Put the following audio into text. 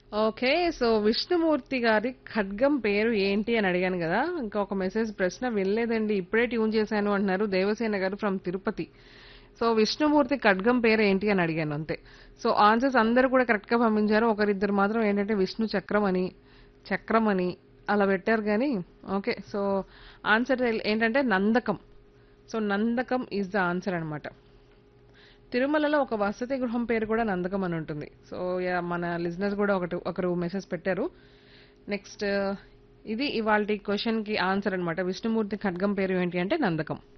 Okay. So Vishnumurthy గారి ఖడ్గం పేరు ఏంటి అని అడిగాను గదా! ఇంకా ఒక మెసేజ్ ప్రశ్న వినలేదండి. ఇప్పుడే ట్యూన్ చేశాను అంటున్నారు దేవసేన గారు ఫ్రమ్ తిరుపతి. సో విష్ణుమూర్తి ఖడ్గం పేరు ఏంటి అని అడిగాను అంతే. సో ఆన్సర్స్ అందరూ కూడా కరెక్ట్‌గా పంపించారు. ఒకరిద్దరు మాత్రం ఏంటంటే విష్ణు చక్రం అని, చక్రం అని అలా పెట్టారు గానీ ఓకే. సో ఆన్సర్ ఏంటంటే Nandakam. So Nandakam is the answer అన్నమాట. తిరుమలలో ఒక వసతి గృహం పేరు కూడా నందకం అని ఉంటుంది. So yeah! మన లిజనర్స్ కూడా ఒకటి ఒకరు మెసేజ్ పెట్టారు. నెక్స్ట్ ఇది ఇవాల్టి క్వెషన్‌కి ఆన్సర్ అన్నమాట. విష్ణుమూర్తి ఖడ్గం పేరు ఏంటి అంటే నందకం.